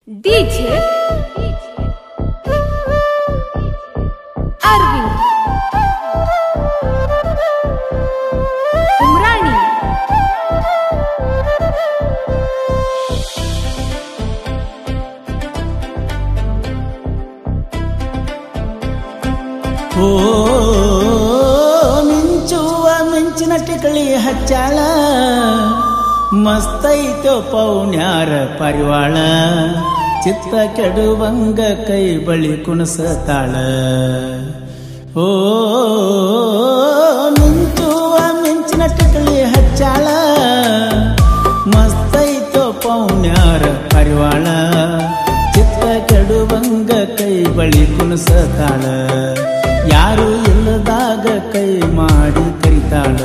DJ Arvind Umrani ಓ ಮಿಂಚುವ ಮಿಂಚಿನ ಟಿಕಳಿ ಹಚ್ಚಾಳ ಮಸ್ತೈತೋ ಪೌಣ್ಯಾರ ಪರಿವಾಳ ಚಿತ್ತ ಕೆಡುವಂಗ ಕೈ ಬಳಿ ಕುಣಸತಾಳ ಓ ಮಿಂಚುವ ಮಿಂಚಿನ ಟಿಕಳಿ ಹಚ್ಚಾಳ ಮಸ್ತೈತೋ ಪೌಣ್ಯಾರ ಪರಿವಾಳ ಚಿತ್ತ ಕೆಡುವಂಗ ಕೈ ಬಳಿ ಕುಣಸತಾಳ ಯಾರು ಇಲ್ಲದಾಗ ಕೈ ಮಾಡಿ ಕರಿತಾಳ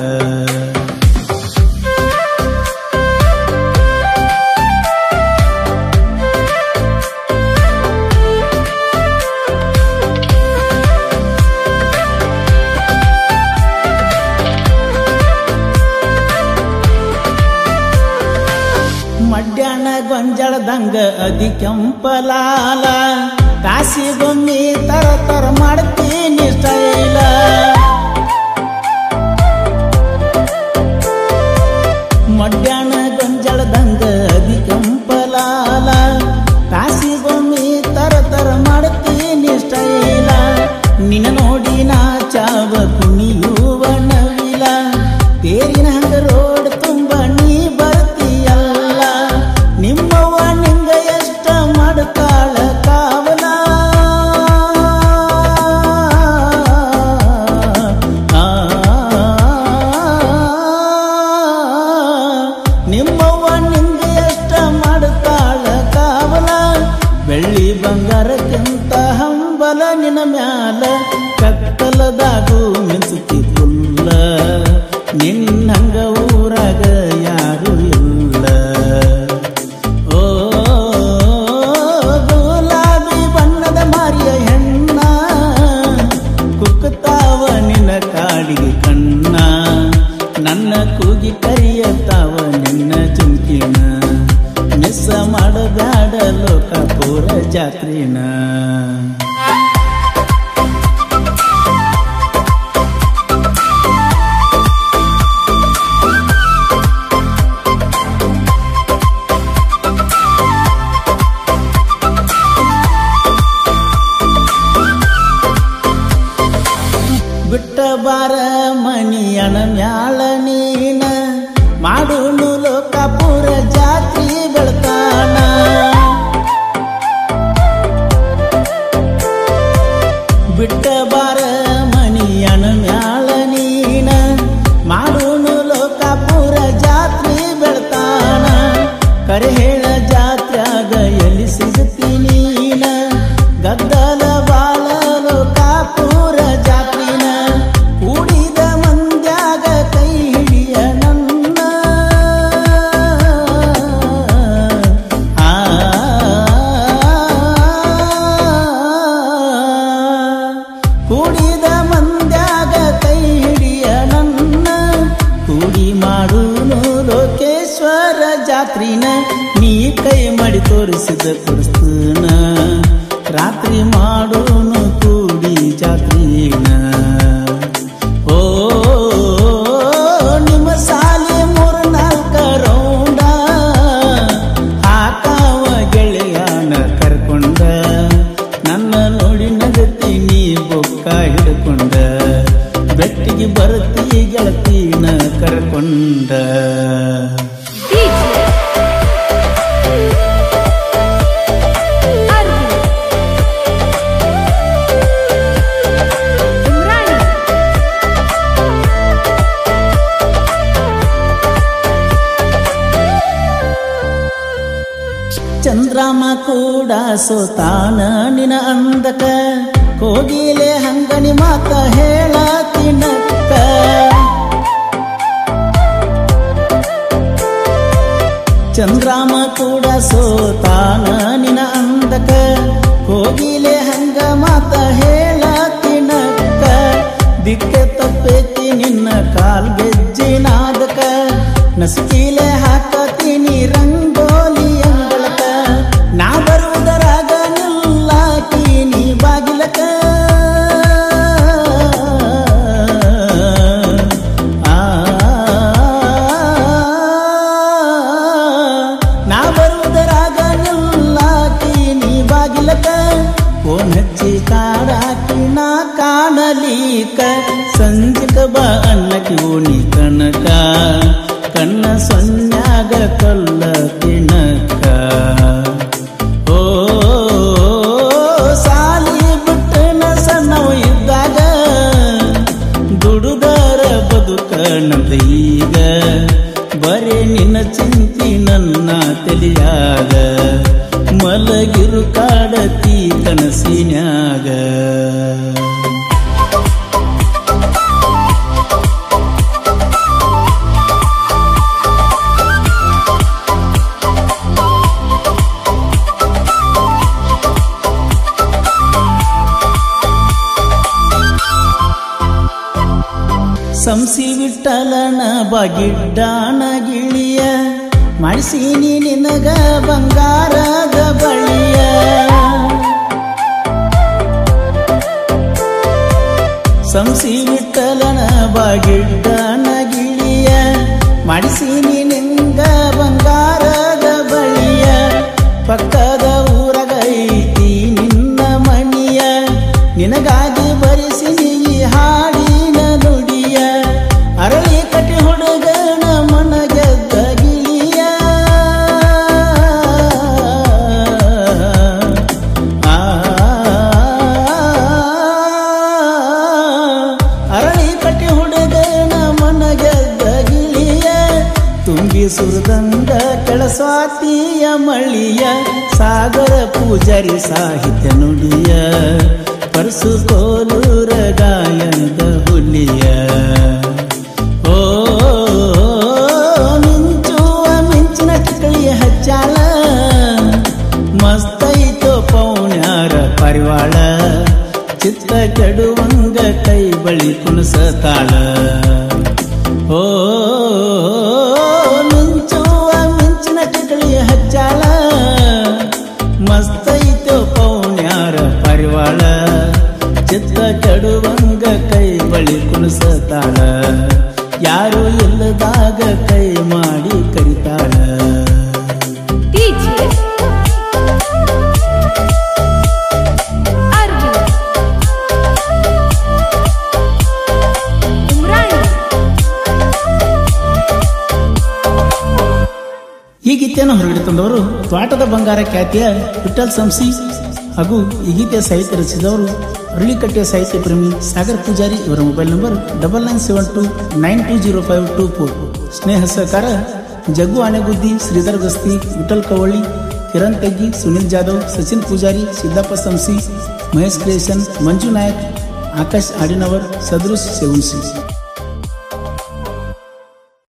ಮಡ್ಯಾಣ ಗೊಂಜಳದಂಗ ಅದಿ ಕೆಂಪಲಾಲ ತಾಸಿಗೊಮ್ಮಿ ತರ ತರ ಮಾಡ್ತೀನಿ ಸ್ಟೈಲ ಮಡ್ಯಾಣ ಗೊಂಜಳದಂಗ ಅದಿ ಕೆಂಪಲಾಲ ತಾಸಿಗೊಮ್ಮಿ ತರ ತರ ಮಾಡ್ತೀನಿ ಸ್ಟೈಲ ನಿನ್ನ ನೋಡಿ ನಾ ಚಾವ ಕುಣಿಯುವ ನವಿಲ ತೇರಿನ ಹಂಗ ರೋಡ್ ತುಂಬ ನೀ ಬರ್ತೀಯಲ್ಲ ನಿಮ್ಮವ್ವ ನಿಂಗ ಎಷ್ಟ ಮಾಡ್ತಾಳ ಕಾವಲ ಆ, ನಿಮ್ಮವ್ವ ನಿಂಗ ಎಷ್ಟ ಮಾಡ್ತಾಳ ಕಾವಲ ಬೆಳ್ಳಿ ಬಂಗಾರಕ್ಕಿಂತ ಹಂಬಲ ನಿನ್ನ ಮ್ಯಾಲ ಕತ್ತಲದಾಗೂ ಮಿಂಚುತಿ ಫುಲ್ಲ ನಿನ್ನಂಗ ಊರಾಗ ಯಾರು ಇಲ್ಲ ಓ ಗುಲಾಬಿ ಬಣ್ಣದ ಮಾರಿಯ ಹೆಣ್ಣ ಕುಕ್ಕುತ್ತಾವ ನಿನ್ನ ಕಾಡಿಗೆ ಕಣ್ಣ ನನ್ನ ಕೂಗಿ ಕರಿಯತ್ತಾವ ನಿನ್ನ ಚುಂಕಿನ ಮಿಸ್ ಮಾಡಬ್ಯಾಡ ಲೋಕಪುರ ಜಾತ್ರಿನ ಬಿಟ್ಟ ಬಾರ ಮಣಿಯಣ ಮ್ಯಾಳ ನೀನ ಮಾಡುನು ಲೋಕಾಪುರ ಜಾತ್ರಿ ಬೆಳತಾನ ಬಿಟ್ಟ ಬಾರ ಮಣಿಯಣ ಮ್ಯಾಳ ನೀನ ಮಾಡುನು ಲೋಕಾಪುರ ಜಾತ್ರಿ ಬೆಳತಾನ ಕರೆ ಹೇಳ ಜಾತ್ರ್ಯಾಗ ಎಲ್ಲಿ ಸಿಗತಿ ನೀನ ಗದ್ದಲ ಬಾಳ ಲೋಕಾಪುರ ಜಾತ್ರಿನ ಕೂಡಿದ ಮಂದ್ಯಾಗ ಕೈ ಹಿಡಿಯ ನನ್ನ ಆ ಕೂಡಿದ ಮಂದ್ಯಾಗ ಕೈ ಹಿಡಿಯ ನನ್ನ ಕೂಡಿ ಮಾಡುನು ಲೋಕೇಶ್ವರ ಜಾತ್ರಿನ ನೀ ಕೈ ಮಾಡಿ ತೋರಿಸಿದ ತೋರಿಸ್ತನ ರಾತ್ರಿ ಮಾಡೋನು ಕೂಡಿ ಜಾತ್ರಿನ ಓ ನಿಮ್ಮ ಸಾಲಿ ಮೂರ್ ನಾಲ್ಕ ರೌಂಡ ಹಾಕಾವ ಗೆಳೆಯನ ಕರ್ಕೊಂಡ ನನ್ನ ನೋಡಿ ನಗತಿ ನೀ ಬೊಕ್ಕ ಹಿಡ್ಕೊಂಡ ಬೆಟ್ಟಿಗೆ ಬರ್ತಿ ಗೆಳತಿನ ಕರ್ಕೊಂಡ DJ Arvind Umrani ಚಂದ್ರಮ ಕೂಡ ಸೋತಾನ ನಿನ ಅಂದಕ ಕೋಗಿಲೆ ಹಂಗನಿ ಮಾತ ಹೇಳ ತಿನ್ನಕ್ಕ ಚಂದ್ರಮ ಕೂಡ ಸೋತಾನ ನಿನ ಅಂದಕ ಕೋಗಿಲೆ ಹಂಗ ಮಾತ ಹೇಳ ತಿನ್ನಕ್ಕ ದಿಕ್ಕೆ ತಪ್ಪೈತಿ ನಿನ್ನ ಕಾಲ್ ಗೆಜ್ಜಿನಾದಕ ನಸುಕಿಲೆ ಹಾಕತೀನಿ ರಂಗೋಲಿ ಅಂಗಳಕ ನಾ ಬರುವ ಮಾಡ್ಲಿಕ ಸಂಜಿಕ ಬಾ ಅನ್ನಕ್ಕೆ ಓಣಿ ಕನಕ ಕಣ್ಣ ಸೊನ್ಯಾಗ ಕಲ್ಲ ತಿನಕ ಓ ಸಾಲಿ ಬಿಟ್ಟನ ಸಣ್ಣವ ಇದ್ದಾಗ ದುಡುದಾರ ಬದುಕ ನಮ್ದ ಈಗ ಬರೇ ನಿನ್ನ ಚಿಂತಿ ನನ್ನ ತಲಿಯಾಗ ಮಲಗಿರು ಕಾಡತಿ ಕನಸಿನ್ಯಾಗ ಸಂಸಿ ವಿಠಲನ ಬಗಿಡ್ಡಾನ ಗಿಳಿಯ ಮಾಡಿಸೀನಿ ನಿನಗ ಬಂಗಾರದ ಬಳಿಯ ಸಂಸಿ ವಿಠಲನ ಬಾಗಿಡ್ಡಾನ ಗಿಳಿಯ ಮಾಡಿಸೀನಿ ನಿಂಗ ಬಂಗಾರದ ಬಳಿಯ ಪಕ್ಕದ ಊರಗ ಐತಿ ನಿನ್ನ ಮಣಿಯ ನಿನಗಾಗಿ ಬರಿಸಿನಿ ಈ ಹಾಡಿನ ನುಡಿಯ ಅರಳಿ ಕಟ್ಟಿ ಹುಡುಗನ ಮನ ಗೆದ್ದ ಗಿಳಿಯ ಆ ಅರಳಿ ಕಟ್ಟಿ ಹುಡುಗನ ಮನ ಗೆದ್ದ ಗಿಳಿಯ ತುಂಬಿ ಸುರದಂಗ ಕೆಳಸ್ವಾತಿಯ ಮಳಿಯ ಸಾಗರ ಪೂಜಾರಿ ಸಾಹಿತ್ಯ ನುಡಿಯ ಪರಸು ಕೋಲೂರ ಗಾಯನದ ಹುಲಿಯ ಓ ಮಿಂಚುವ ಮಿಂಚಿನ ಟಿಕಳಿಯ ಹಚ್ಚಾಳ ಮಸ್ತೈತೋ ಪೌಣ್ಯಾರ ಪರಿವಾಳ ಚಿತ್ತ ಕೆಡುವಂಗ ಕೈ ಬಳಿ ಕುಣಸತಾಳ ಓ ಮಿಂಚುವ ಮಿಂಚಿನ ಟಿಕಳಿಯ ಹಚ್ಚಾಳ ಮಸ್ತೈತೋ ಪೌಣ್ಯಾರ ಪರಿವಾಳ ಚಿತ್ತ ಕೆಡುವಂಗ ಕೈ ಬಳಿ ಕುಣಸತಾಳ ಯಾರು ಇಲ್ಲದಾಗ ಕೈ ಮಾಡಿ ಕರಿತಾಳ DJ Arvind Umrani ಈ ಗೀತೆಯನ್ನು ಹೊರಗಡೆ ತಂದವರು ತ್ವಾಟದ ಬಂಗಾರ ಖ್ಯಾತಿಯ ವಿಠಲ್ ಸಂಸಿ ಹಾಗೂ ಈ ಗೀತೆಯ ಸಾಹಿತ್ಯ ರಚಿಸಿದವರು ಅರಳಿಕಟ್ಟೆಯ ಸಾಹಿತ್ಯ ಪ್ರೇಮಿ ಸಾಗರ್ ಪೂಜಾರಿ ಇವರ mobile number double nine seven two nine two zero five two four ಸ್ನೇಹ ಸಹಕಾರ ಜಗ್ಗು ಆನೆಗುದ್ದಿ ಶ್ರೀಧರ್ ಗಸ್ತಿ ವಿಠಲ್ ಕವಳ್ಳಿ ಕಿರಣ್ ತೆಗ್ಗಿ ಸುನಿಲ್ ಜಾಧವ್ ಸಚಿನ್ ಪೂಜಾರಿ ಸಿದ್ದಪ್ಪ ಸಂಸಿ ಮಹೇಶ್ ಕ್ರಿಯೇಷನ್ ಮಂಜು ನಾಯಕ್ ಆಕಾಶ್ ಆಡಿನವರ್ ಸದೃಶ್ ಸೇವುನ್ಸಿ